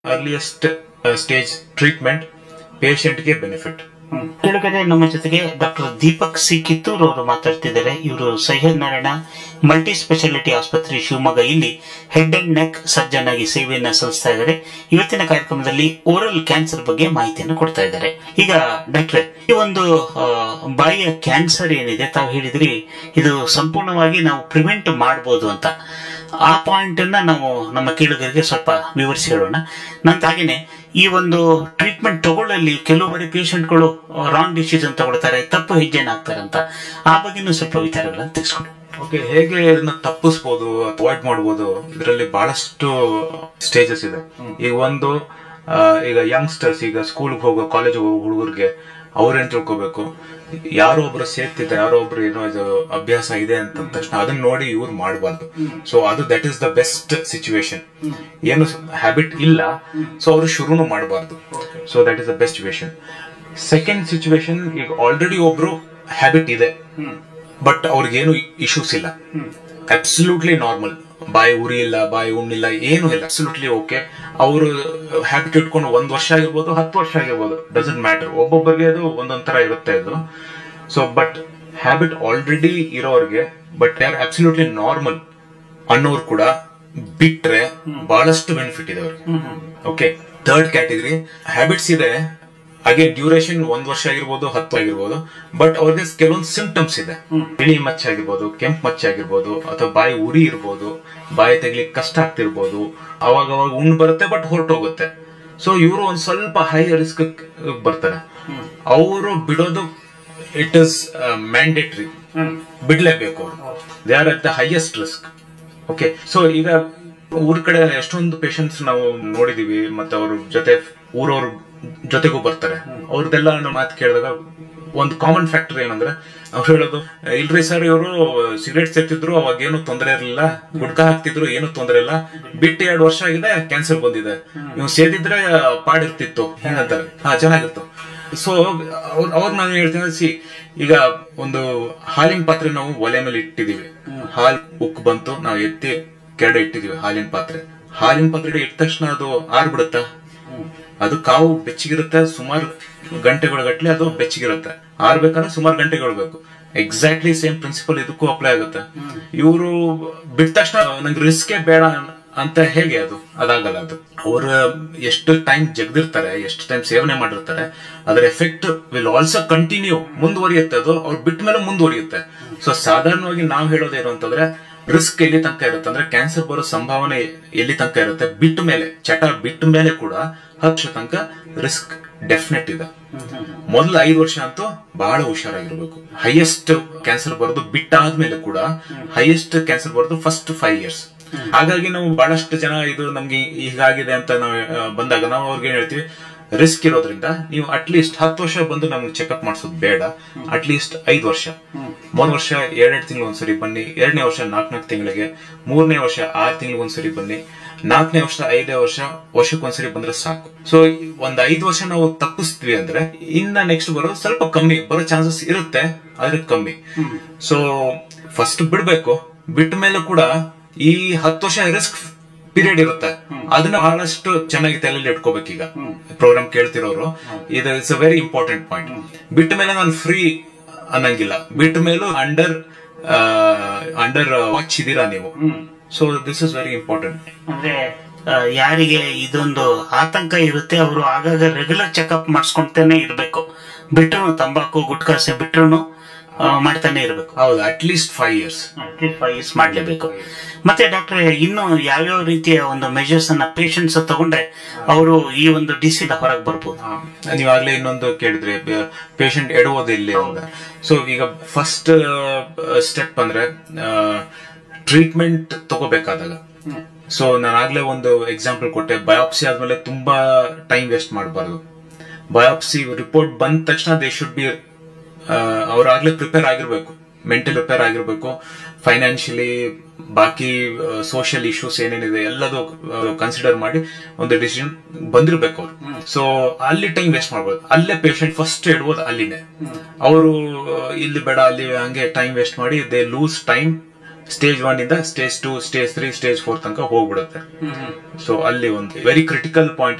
earliest stage treatment ಪೇಷಂಟ್ಗೆ benefit ಕೆಳಗಡೆ ನಮ್ಮ ಜೊತೆಗೆ ಡಾಕ್ಟರ್ ದೀಪಕ್ ಸಿ ಕಿತ್ತೂರ್ ಅವರು ಮಾತಾಡ್ತಿದ್ದಾರೆ ಇವರು ಸಹ್ಯದ್ ನಾರಾಯಣ ಮಲ್ಟಿ ಸ್ಪೆಷಾಲಿಟಿ ಆಸ್ಪತ್ರೆ ಶಿವಮೊಗ್ಗ ಇಲ್ಲಿ ಹೆಡ್ ಅಂಡ್ ನೆಕ್ ಸರ್ಜನ್ ಆಗಿ ಸೇವೆಯನ್ನ ಸಲ್ಲಿಸ್ತಾ ಇದ್ದಾರೆ ಇವತ್ತಿನ ಕಾರ್ಯಕ್ರಮದಲ್ಲಿ ಓರಲ್ ಕ್ಯಾನ್ಸರ್ ಬಗ್ಗೆ ಮಾಹಿತಿಯನ್ನು ಕೊಡ್ತಾ ಇದ್ದಾರೆ ಈಗ ಡಾಕ್ಟ್ರೆ ಈ ಒಂದು ಆ, ಬಾಯಿಯ ಕ್ಯಾನ್ಸರ್ ಏನಿದೆ ತಾವು ಹೇಳಿದ್ರಿ ಇದು ಸಂಪೂರ್ಣವಾಗಿ ನಾವು ಪ್ರಿವೆಂಟ್ ಮಾಡಬಹುದು ಅಂತ ಆ ಪಾಯಿಂಟ್ ಅನ್ನ ನಾವು ನಮ್ಮ ಕೇಳುಗರಿಗೆ ಸ್ವಲ್ಪ ವಿವರಿಸಿ ಹೇಳೋಣ ನಂತ ಹಾಗೇನೆ ಈ ಒಂದು ಟ್ರೀಟ್ಮೆಂಟ್ ತಗೊಳ್ಳಲ್ಲಿ ಕೆಲವು ಬಾರಿ ಪೇಷಂಟ್ಗಳು ರಾಂಗ್ ಡಿಸಿಷನ್ ತಗೊಳ್ತಾರೆ ತಪ್ಪು ಹೆಜ್ಜೆನ ಹಾಕ್ತಾರೆ ಅಂತ ಆ ಬಗ್ಗೆನೂ ಸ್ವಲ್ಪ ವಿಚಾರಗಳನ್ನು ತಿಳಿಸ್ಕೊಡಿ ಓಕೆ ಹೇಗೆ ಇದನ್ನ ತಪ್ಪಿಸ್ಬೋದು ಅವಾಯ್ಡ್ ಮಾಡ್ಬೋದು ಇದರಲ್ಲಿ ಬಹಳಷ್ಟು ಸ್ಟೇಜಸ್ ಇದೆ ಈಗ ಒಂದು ಆ, ಈಗ ಯಂಗ್ಸ್ಟರ್ಸ್ ಈಗ ಸ್ಕೂಲ್ ಹೋಗೋ ಕಾಲೇಜ್ ಹೋಗೋ ಹುಡುಗರಿಗೆ ಅವ್ರೇನ್ ತಿಳ್ಕೊಬೇಕು ಯಾರೋ ಒಬ್ರು ಸೇರ್ತಿದ್ದಾರೆ ಯಾರೋ ಒಬ್ರು ಏನೋ ಇದು ಅಭ್ಯಾಸ ಇದೆ ಅಂತ ಅಂದ ತಕ್ಷಣ ಅದನ್ನ ನೋಡಿ ಇವ್ರು ಮಾಡಬಾರ್ದು ಸೊ ಅದು that is the best situation ಏನು ಹ್ಯಾಬಿಟ್ ಇಲ್ಲ ಸೊ ಅವರು ಶುರುನು ಮಾಡಬಾರ್ದು so that is the best situation second situation ಈಗ ಆಲ್ರೆಡಿ ಒಬ್ರು ಹ್ಯಾಬಿಟ್ ಇದೆ ಬಟ್ ಅವ್ರಿಗೇನು ಇಶ್ಯೂಸ್ ಇಲ್ಲ ಅಬ್ಸಲ್ಯೂಟ್ಲಿ ನಾರ್ಮಲ್ ಬಾಯಿ ಉರಿ ಇಲ್ಲ ಬಾಯಿ ಉಣ್ಣಿಲ್ಲ ಏನು ಇಲ್ಲ ಅಬ್ಸಲ್ಯೂಟ್ಲಿ ಓಕೆ ಅವರು ಹ್ಯಾಬಿಟ್ ಇಟ್ಕೊಂಡು ಒಂದ್ ವರ್ಷ ಆಗಿರ್ಬೋದು ಹತ್ತು ವರ್ಷ ಆಗಿರ್ಬೋದು ಡಸಂಟ್ ಮ್ಯಾಟರ್ ಒಬ್ಬೊಬ್ಬರಿಗೆ ಅದು ಒಂದೊಂದ್ ತರ ಇರುತ್ತೆ ಇದು ಸೊ ಬಟ್ ಹ್ಯಾಬಿಟ್ ಆಲ್ರೆಡಿ ಇರೋರಿಗೆ ಬಟ್ ಆರ್ ಅಬ್ಸಲ್ಯೂಟ್ಲಿ ನಾರ್ಮಲ್ ಅನ್ನೋರು ಕೂಡ ಬಿಟ್ರೆ ಬಹಳಷ್ಟು ಬೆನಿಫಿಟ್ ಇದೆ ಅವ್ರಿಗೆ ಓಕೆ ಥರ್ಡ್ ಕ್ಯಾಟಗರಿ ಹ್ಯಾಬಿಟ್ಸ್ ಇದೆ ಹಾಗೆ ಡ್ಯೂರೇಷನ್ ಒಂದ್ ವರ್ಷ ಆಗಿರ್ಬೋದು ಹತ್ತು ಆಗಿರ್ಬೋದು ಬಟ್ ಅವ್ರಿಗೆ ಕೆಲವೊಂದು ಸಿಂಪ್ಟಮ್ಸ್ ಇದೆ ಬಿಳಿ ಮಚ್ಚೆ ಆಗಿರ್ಬೋದು ಕೆಂಪು ಮಚ್ಚೆ ಆಗಿರ್ಬೋದು ಅಥವಾ ಬಾಯಿ ಉರಿ ಇರ್ಬೋದು ಬಾಯಿ ತೆಗಿಲಿಕ್ಕೆ ಕಷ್ಟ ಆಗ್ತಿರ್ಬೋದು ಅವಾಗ ಅವಾಗ ಉಣ್ಣು ಬರುತ್ತೆ ಬಟ್ ಹೊರಟೋಗುತ್ತೆ ಸೊ ಇವರು ಒಂದ್ ಸ್ವಲ್ಪ ಹೈ ರಿಸ್ಕ್ ಬರ್ತಾರೆ ಅವರು ಬಿಡೋದು ಇಟ್ ಇಸ್ ಮ್ಯಾಂಡೇಟ್ರಿ ಬಿಡ್ಲೇಬೇಕು ಅವರು they are at the highest risk okay so ಈಗ ಊರ್ ಕಡೆ ಎಷ್ಟೊಂದು ಪೇಷಂಟ್ಸ್ ನಾವು ನೋಡಿದೀವಿ ಮತ್ತೆ ಅವ್ರ ಜೊತೆ ಊರವ್ರ ಜೊತೆಗೂ ಬರ್ತಾರೆ ಅವ್ರದ್ದೆಲ್ಲ ನಾವು ಮಾತು ಕೇಳಿದಾಗ ಒಂದು ಕಾಮನ್ ಫ್ಯಾಕ್ಟರ್ ಏನಂದ್ರೆ ಅವ್ರು ಹೇಳೋದು ಇಲ್ರಿ ಸರ್ ಇವರು ಸಿಗರೇಟ್ ಸೇರ್ತಿದ್ರು ಅವಾಗ ಏನು ತೊಂದರೆ ಇರಲಿಲ್ಲ ಗುಡ್ಕಾ ಹಾಕ್ತಿದ್ರು ಏನು ತೊಂದರೆ ಇಲ್ಲ ಬಿಟ್ಟು ಎರಡು ವರ್ಷ ಆಗಿದೆ ಕ್ಯಾನ್ಸರ್ ಬಂದಿದೆ ನೀವು ಸೇದಿದ್ರೆ ಪಾಡಿರ್ತಿತ್ತು ಹಿಂಗಂತಾರೆ ಹಾ ಚೆನ್ನಾಗಿತ್ತು ಸೊ ಅವ್ರ ಅವ್ರು ನಾನು ಹೇಳ್ತೀನಿ ಸಿ ಈಗ ಒಂದು ಹಾಲಿನ ಪಾತ್ರೆ ನಾವು ಒಲೆ ಮೇಲೆ ಇಟ್ಟಿದೀವಿ ಹಾಲ್ ಉಕ್ ಬಂತು ನಾವು ಎತ್ತಿ ಕೆರಡೆ ಇಟ್ಟಿದೀವಿ ಹಾಲಿನ ಪಾತ್ರೆ ಹಾಲಿನ ಪಾತ್ರೆ ಇಟ್ಟ ತಕ್ಷಣ ಅದು ಆರ್ಬಿಡುತ್ತಾ ಅದು ಕಾವು ಬೆಚ್ಚಗಿರುತ್ತೆ ಸುಮಾರು ಗಂಟೆಗಳ ಗಟ್ಲೆ ಅದು ಬೆಚ್ಚಗಿರುತ್ತೆ ಆರ್ಬೇಕಂದ್ರೆ ಸುಮಾರು ಗಂಟೆಗಳು ಬೇಕು ಎಕ್ಸಾಕ್ಟ್ಲಿ ಸೇಮ್ ಪ್ರಿನ್ಸಿಪಲ್ ಇದಕ್ಕೂ ಅಪ್ಲೈ ಆಗುತ್ತೆ ಇವರು ಬಿಟ್ಟ ತಕ್ಷಣ ನಂಗೆ ರಿಸ್ಕೇ ಬೇಡ ಅಂತ ಹೇಗೆ ಅದು ಅದಾಗಲ್ಲ ಅದು ಅವ್ರ ಎಷ್ಟು ಟೈಮ್ ಜಗ್ದಿರ್ತಾರೆ ಎಷ್ಟು ಟೈಮ್ ಸೇವನೆ ಮಾಡಿರ್ತಾರೆ ಅದರ ಎಫೆಕ್ಟ್ ವಿಲ್ ಆಲ್ಸೋ ಕಂಟಿನ್ಯೂ ಮುಂದುವರಿಯುತ್ತೆ ಅದು ಅವ್ರು ಬಿಟ್ಟ ಮೇಲೆ ಮುಂದುವರಿಯುತ್ತೆ ಸೊ ಸಾಧಾರಣವಾಗಿ ನಾವು ಹೇಳೋದೇನು ಅಂತಂದ್ರೆ ರಿಸ್ಕ್ ಎಲ್ಲಿ ತನಕ ಇರುತ್ತೆ ಅಂದ್ರೆ ಕ್ಯಾನ್ಸರ್ ಬರೋ ಸಂಭಾವನೆ ಎಲ್ಲಿ ತನಕ ಇರುತ್ತೆ ಬಿಟ್ಟ ಮೇಲೆ ಚಟ ಬಿಟ್ಟ ಮೇಲೆ ಕೂಡ ಹತ್ತು ವರ್ಷ ತನಕ ರಿಸ್ಕ್ ಡೆಫಿನೆಟ್ ಇದೆ ಮೊದಲ ಐದು ವರ್ಷ ಅಂತೂ ಬಹಳ ಹುಷಾರಾಗಿರ್ಬೇಕು ಹೈಯೆಸ್ಟ್ ಕ್ಯಾನ್ಸರ್ ಬರೋದು ಬಿಟ್ಟಾದ್ಮೇಲೆ ಕೂಡ ಹೈಯೆಸ್ಟ್ ಕ್ಯಾನ್ಸರ್ ಬರೋದು ಫಸ್ಟ್ ಫೈವ್ ಇಯರ್ಸ್ ಹಾಗಾಗಿ ನಾವು ಬಹಳಷ್ಟು ಜನ ಇದು ನಮ್ಗೆ ಹೀಗಾಗಿದೆ ಅಂತ ನಾವು ಆ, ಬಂದಾಗ ನಾವು ಅವ್ರಿಗೆ ಏನ್ ಹೇಳ್ತೀವಿ ರಿಸ್ಕ್ ಇರೋದ್ರಿಂದ ನೀವು ಅಟ್ಲೀಸ್ಟ್ ಹತ್ತು ವರ್ಷ ಬಂದು ನಮ್ಗೆ ಚೆಕ್ಅಪ್ ಮಾಡಿಸೋದು ಬೇಡ ಅಟ್ಲೀಸ್ಟ್ ಐದು ವರ್ಷ ಮೂರು ವರ್ಷ ಎರಡೆರಡು ತಿಂಗಳು ಒಂದ್ಸರಿ ಬನ್ನಿ ಎರಡನೇ ವರ್ಷ ನಾಲ್ಕು ನಾಲ್ಕು ತಿಂಗಳಿಗೆ ಮೂರನೇ ವರ್ಷ ಆರು ತಿಂಗಳಿಗೆ ಒಂದ್ಸರಿ ಬನ್ನಿ ನಾಲ್ಕನೇ ವರ್ಷ ಐದನೇ ವರ್ಷ ವರ್ಷಕ್ಕೆ ಒಂದ್ಸರಿ ಬಂದ್ರೆ ಸಾಕು ಸೊ ಒಂದ್ ಐದು ವರ್ಷ ನಾವು ತಪ್ಪಿಸ್ತೀವಿ ಅಂದ್ರೆ ಇನ್ನ ನೆಕ್ಸ್ಟ್ ಬರೋದು ಸ್ವಲ್ಪ ಕಮ್ಮಿ ಬರೋ ಚಾನ್ಸಸ್ ಇರುತ್ತೆ ಆದ್ರೆ ಕಮ್ಮಿ ಸೊ ಫಸ್ಟ್ ಬಿಡ್ಬೇಕು ಬಿಟ್ಟ ಮೇಲೆ ಕೂಡ ಈ ಹತ್ತು ವರ್ಷ ರಿಸ್ಕ್ ಪೀರಿಯಡ್ ಇರುತ್ತೆ ಅದನ್ನ ಬಹಳಷ್ಟು ಚೆನ್ನಾಗಿ ತಲೆಯಲ್ಲಿ ಇಟ್ಕೋಬೇಕೀಗ ಪ್ರೋಗ್ರಾಮ್ ಕೇಳ್ತಿರೋರು ಇದು it's a very important point ಬಿಟ್ಟ ಮೇಲೆ ನಾನು ಫ್ರೀ ಅನ್ನಂಗಿಲ್ಲ ಬಿಟ್ಟ ಮೇಲೂ ಅಂಡರ್ ಅಂಡರ್ ವಾಚ್ ಇದೀರಾ ನೀವು so this is very important ಅಂದ್ರೆ ಆ, ಯಾರಿಗೆ ಇದೊಂದು ಆತಂಕ ಇರುತ್ತೆ ಅವರು ಆಗಾಗ ರೆಗ್ಯುಲರ್ ಚೆಕಪ್ ಮಾಡಿಸ್ಕೊಂತಾನೆ ಇರಬೇಕು ಬಿಟ್ರು ತಂಬಾಕು ಗುಟ್ಕಾಸೆ ಬಿಟ್ರು ಮಾಡ್ತಾನೆ ಇರಬೇಕು ಹೌದು at least five years five years ಮಾಡಲೇಬೇಕು ಮತ್ತೆ ಡಾಕ್ಟರ್ ಇನ್ನು ಯಾವ್ಯಾವ ರೀತಿಯ ಒಂದು ಮೆಜರ್ಸ್ ಅನ್ನ ಪೇಷಂಟ್ಸ್ ತಗೊಂಡ್ರೆ ಅವರು ಈ ಒಂದು ಡಿಸಿದ ಹೊರಗೆ ಬರ್ಬೋದು ನೀವಾಗ್ಲೇ ಇನ್ನೊಂದು ಕೇಳಿದ್ರಿ ಪೇಷಂಟ್ ಎಡುವುದು ಇಲ್ಲಿ ಅಂತ ಸೊ ಈಗ ಫಸ್ಟ್ ಸ್ಟೆಪ್ ಅಂದ್ರೆ ಟ್ರೀಟ್ಮೆಂಟ್ ತಗೋಬೇಕಾದಾಗ ಸೊ ನಾನು ಆಗ್ಲೇ ಒಂದು ಎಕ್ಸಾಂಪಲ್ ಕೊಟ್ಟೆ ಬಯೋಪ್ಸಿ ಆದ್ಮೇಲೆ ತುಂಬಾ ಟೈಮ್ ವೇಸ್ಟ್ ಮಾಡಬಾರ್ದು ಬಯೋಪ್ಸಿ ರಿಪೋರ್ಟ್ ಬಂದ ತಕ್ಷಣ ದೇ ಶುಡ್ ಬಿ ಅವ್ರಾಗ್ಲೇ ಪ್ರಿಪೇರ್ ಆಗಿರ್ಬೇಕು ಮೆಂಟಲ್ ಪ್ರಿಪೇರ್ ಆಗಿರ್ಬೇಕು ಫೈನಾನ್ಷಿಯಲಿ ಬಾಕಿ ಸೋಷಿಯಲ್ ಇಶ್ಯೂಸ್ ಏನೇನಿದೆ ಎಲ್ಲದು ಕನ್ಸಿಡರ್ ಮಾಡಿ ಒಂದು ಡಿಸಿಷನ್ ಬಂದಿರ್ಬೇಕು ಅವ್ರು ಸೊ ಅಲ್ಲಿ ಟೈಮ್ ವೇಸ್ಟ್ ಮಾಡ್ಬೋದು ಅಲ್ಲೇ ಪೇಷಂಟ್ ಫಸ್ಟ್ ಇಡ್ಬೋದು ಅಲ್ಲಿನೇ ಅವರು ಇಲ್ಲಿ ಬೇಡ ಅಲ್ಲಿ ಹಂಗೆ ಟೈಮ್ ವೇಸ್ಟ್ ಮಾಡಿ they lose time stage one ಇಂದ stage two stage three stage four ತನಕ ಹೋಗ್ಬಿಡುತ್ತೆ ಸೊ ಅಲ್ಲಿ ಒಂದು ವೆರಿ ಕ್ರಿಟಿಕಲ್ ಪಾಯಿಂಟ್